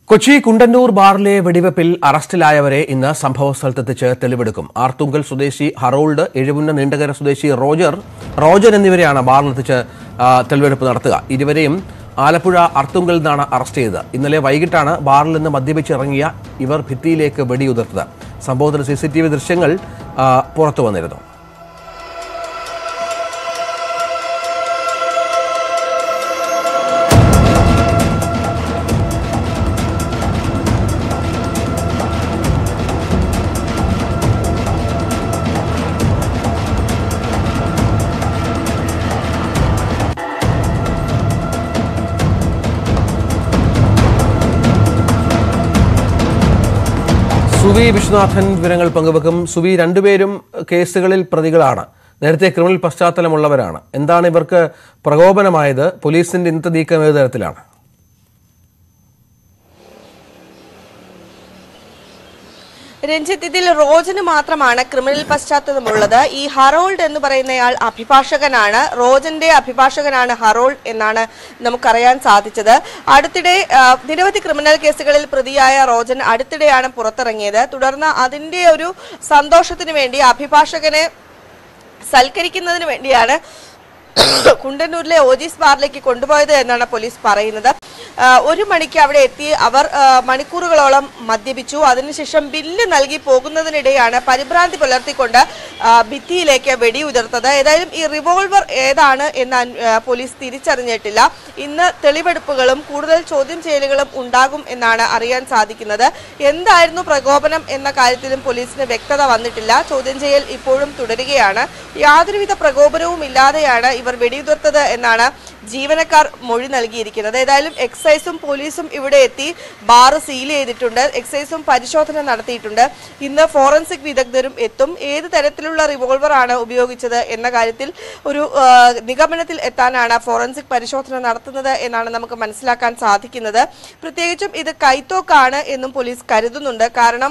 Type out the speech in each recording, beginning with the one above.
കൊച്ചി കുണ്ടന്നൂർ ബാറിലെ വെടിവെപ്പിൽ അറസ്റ്റിലായവരെ ഇന്ന് സംഭവ സ്ഥലത്തെത്തിച്ച് തെളിവെടുക്കും ആർത്തുങ്കൽ സ്വദേശി ഹറോൾഡ് എഴുപുന്ന നീണ്ടകര സ്വദേശി റോജർ റോജർ എന്നിവരെയാണ് ബാറിലെത്തിച്ച് ആ, തെളിവെടുപ്പ് നടത്തുക ഇരുവരെയും ആലപ്പുഴ അർത്തുങ്കൽ നിന്നാണ് അറസ്റ്റ് ചെയ്തത് ഇന്നലെ വൈകിട്ടാണ് ബാറിൽ നിന്ന് മദ്യപിച്ച് ഇറങ്ങിയ ഇവർ ഭിത്തിയിലേക്ക് വെടിയുതിർത്തത് സംഭവത്തിൽ സി സി ടി വി ദൃശ്യങ്ങൾ ആ, പുറത്തു വന്നിരുന്നു സുവി വിശ്വനാഥൻ വിവരങ്ങൾ പങ്കുവെക്കും സുവി രണ്ടുപേരും കേസുകളിൽ പ്രതികളാണ് നേരത്തെ ക്രിമിനൽ പശ്ചാത്തലമുള്ളവരാണ് എന്താണ് ഇവർക്ക് പ്രകോപനമായത് പോലീസിന്റെ ഇന്നത്തെ നീക്കം ഏത് തരത്തിലാണ് രഞ്ജിത്ത് ഇതിൽ റോജന് മാത്രമാണ് ക്രിമിനൽ പശ്ചാത്തലമുള്ളത് ഈ ഹറോൾഡ് എന്ന് പറയുന്നയാൾ അഭിഭാഷകനാണ് റോജന്റെ അഭിഭാഷകനാണ് ഹറോൾഡ് എന്നാണ് നമുക്കറിയാൻ സാധിച്ചത് അടുത്തിടെ ആ, നിരവധി ക്രിമിനൽ കേസുകളിൽ പ്രതിയായ റോജൻ അടുത്തിടെയാണ് പുറത്തിറങ്ങിയത് തുടർന്ന് അതിന്റെ ഒരു സന്തോഷത്തിന് വേണ്ടി അഭിഭാഷകനെ സൽക്കരിക്കുന്നതിന് വേണ്ടിയാണ് കുണ്ടന്നൂരിലെ ഓജീസ് ബാറിലേക്ക് കൊണ്ടുപോയത് എന്നാണ് പോലീസ് പറയുന്നത് ആ, ഒരു മണിക്ക് അവിടെ എത്തി അവർ ആ, മണിക്കൂറുകളോളം മദ്യപിച്ചു അതിനുശേഷം ബില്ല് നൽകി പോകുന്നതിനിടെയാണ് പരിഭ്രാന്തി പുലർത്തിക്കൊണ്ട് ആ, ഭിത്തിയിലേക്ക് വെടിയുതിർത്തത് ഏതായാലും ഈ റിവോൾവർ ഏതാണ് എന്ന് അന്വ- ആ, പോലീസ് തിരിച്ചറിഞ്ഞിട്ടില്ല ഇന്ന് തെളിവെടുപ്പുകളും കൂടുതൽ ചോദ്യം ചെയ്യലുകളും ഉണ്ടാകും എന്നാണ് അറിയാൻ സാധിക്കുന്നത് എന്തായിരുന്നു പ്രകോപനം എന്ന കാര്യത്തിലും പോലീസിന് വ്യക്തത വന്നിട്ടില്ല ചോദ്യം ചെയ്യൽ ഇപ്പോഴും തുടരുകയാണ് യാതൊരുവിധ പ്രകോപനവും ഇല്ലാതെയാണ് ഇവർ വെടിയുതിർത്തത് എന്നാണ് ജീവനക്കാർ മൊഴി നൽകിയിരിക്കുന്നത് ഏതായാലും എക്സൈസും പോലീസും ഇവിടെ എത്തി ബാർ സീൽ ചെയ്തിട്ടുണ്ട് എക്സൈസും പരിശോധന നടത്തിയിട്ടുണ്ട് ഇന്ന് ഫോറൻസിക് വിദഗ്ധരും എത്തും ഏത് തരത്തിലുള്ള റിവോൾവർ ആണ് ഉപയോഗിച്ചത് എന്ന കാര്യത്തിൽ ഒരു ആ, നിഗമനത്തിൽ എത്താനാണ് ഫോറൻസിക് പരിശോധന നടത്തുന്നത് എന്നാണ് നമുക്ക് മനസ്സിലാക്കാൻ സാധിക്കുന്നത് പ്രത്യേകിച്ചും ഇത് കൈത്തോക്കാണ് എന്നും പോലീസ് കരുതുന്നുണ്ട് കാരണം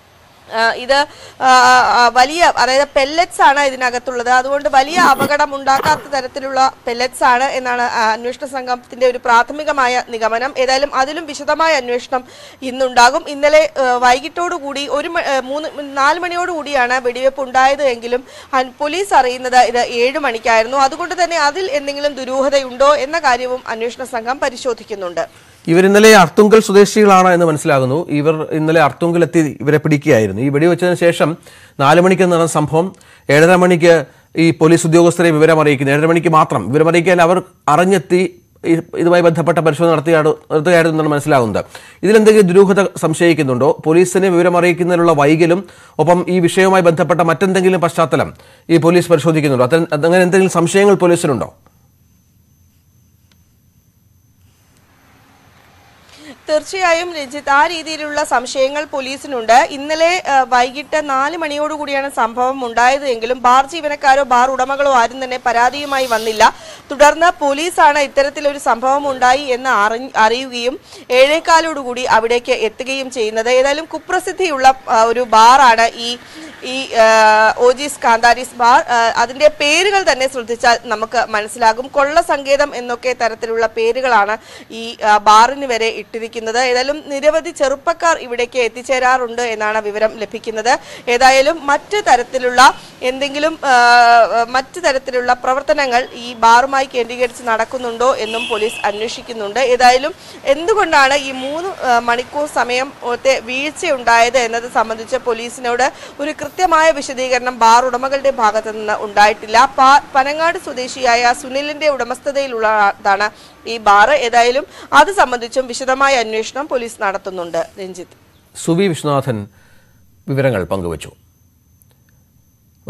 ആ, ഇത് ആ, ആ, വലിയ അതായത് പെല്ലറ്റ്സ് ആണ് ഇതിനകത്തുള്ളത് അതുകൊണ്ട് വലിയ അപകടം ഉണ്ടാക്കാത്ത തരത്തിലുള്ള പെല്ലറ്റ്സ് ആണ് എന്നാണ് ആ, അന്വേഷണ സംഘത്തിന്റെ ഒരു പ്രാഥമികമായ നിഗമനം ഏതായാലും അതിലും വിശദമായ അന്വേഷണം ഇന്നുണ്ടാകും ഇന്നലെ ആ, വൈകിട്ടോടുകൂടി ഒരു മ- ആ, മൂന്ന് നാല് മണിയോടുകൂടിയാണ് വെടിവെപ്പ് ഉണ്ടായത് എങ്കിലും അൻ- പോലീസ് അറിയുന്നത് ഇത് ഏഴ് മണിക്കായിരുന്നു അതുകൊണ്ട് തന്നെ അതിൽ എന്തെങ്കിലും ദുരൂഹതയുണ്ടോ എന്ന കാര്യവും അന്വേഷണ സംഘം പരിശോധിക്കുന്നുണ്ട് ഇവർ ഇന്നലെ അർത്തുങ്കൽ സ്വദേശികളാണ് എന്ന് മനസ്സിലാകുന്നു ഇവർ ഇന്നലെ അർത്തുങ്കൽ എത്തി ഇവരെ പിടിക്കുകയായിരുന്നു ഈ വെടിവെച്ചതിന് ശേഷം നാല് മണിക്ക് നടന്ന സംഭവം ഏഴര മണിക്ക് ഈ പോലീസ് ഉദ്യോഗസ്ഥരെ വിവരം അറിയിക്കുന്നു ഏഴര മണിക്ക് മാത്രം വിവരം അറിയിക്കാൻ അവർ അറിഞ്ഞെത്തി ഈ ഇതുമായി ബന്ധപ്പെട്ട പരിശോധന നടത്തിയാണ് നടത്തുകയായിരുന്നു എന്നാണ് മനസ്സിലാകുന്നത് ഇതിലെന്തെങ്കിലും ദുരൂഹത സംശയിക്കുന്നുണ്ടോ പോലീസിനെ വിവരം അറിയിക്കുന്നതിനുള്ള വൈകലും ഒപ്പം ഈ വിഷയവുമായി ബന്ധപ്പെട്ട മറ്റെന്തെങ്കിലും പശ്ചാത്തലം ഈ പോലീസ് പരിശോധിക്കുന്നുണ്ടോ അത്തരം അങ്ങനെ എന്തെങ്കിലും സംശയങ്ങൾ പോലീസിനുണ്ടോ തീർച്ചയായും രഞ്ജിത്ത് ആ രീതിയിലുള്ള സംശയങ്ങൾ പോലീസിനുണ്ട് ഇന്നലെ ആ, വൈകിട്ട് നാല് മണിയോടുകൂടിയാണ് സംഭവം ഉണ്ടായത് എങ്കിലും ബാർ ജീവനക്കാരോ ബാർ ഉടമകളോ ആരും തന്നെ പരാതിയുമായി വന്നില്ല തുടർന്ന് പോലീസാണ് ഇത്തരത്തിലൊരു സംഭവം ഉണ്ടായി എന്ന് അറി- അറിയുകയും ഏഴേക്കാലോടുകൂടി അവിടേക്ക് എത്തുകയും ചെയ്യുന്നത് ഏതായാലും കുപ്രസിദ്ധിയുള്ള ആ, ഒരു ബാറാണ് ഈ ഈ ആ, ഓജീസ് കാന്താരീസ് ബാർ ആ, അതിന്റെ പേരുകൾ തന്നെ ശ്രദ്ധിച്ചാൽ നമുക്ക് മനസ്സിലാകും കൊള്ള സങ്കേതം എന്നൊക്കെ തരത്തിലുള്ള പേരുകളാണ് ഈ ആ, ബാറിന് വരെ ഇട്ടിരിക്കുന്നത് ഏതായാലും നിരവധി ചെറുപ്പക്കാർ ഇവിടേക്ക് എത്തിച്ചേരാറുണ്ട് എന്നാണ് വിവരം ലഭിക്കുന്നത് ഏതായാലും മറ്റ് തരത്തിലുള്ള എന്തെങ്കിലും ആ, മറ്റ് തരത്തിലുള്ള പ്രവർത്തനങ്ങൾ ഈ ബാറുമായി കേന്ദ്രീകരിച്ച് നടക്കുന്നുണ്ടോ എന്നും പോലീസ് അന്വേഷിക്കുന്നുണ്ട് ഏതായാലും എന്തുകൊണ്ടാണ് ഈ മൂന്ന് ആ, മണിക്കൂർ സമയം ത്തെ വീഴ്ചയുണ്ടായത് എന്നത് സംബന്ധിച്ച് പോലീസിനോട് ഒരു കൃത്യമായ വിശദീകരണം ബാർ ഉടമകളുടെ ഭാഗത്തു നിന്ന് ഉണ്ടായിട്ടില്ല പാ- പനങ്ങാട് സ്വദേശിയായ സുനിലിന്റെ ഉടമസ്ഥതയിലുള്ളതാണ് ഈ ബാർ ഏതായാലും അത് സംബന്ധിച്ചും വിശദമായ അന്വേഷണം പോലീസ് നടത്തുന്നുണ്ട് രഞ്ജിത്ത് സുവി വിശ്വനാഥൻ വിവരങ്ങൾ പങ്കുവച്ചു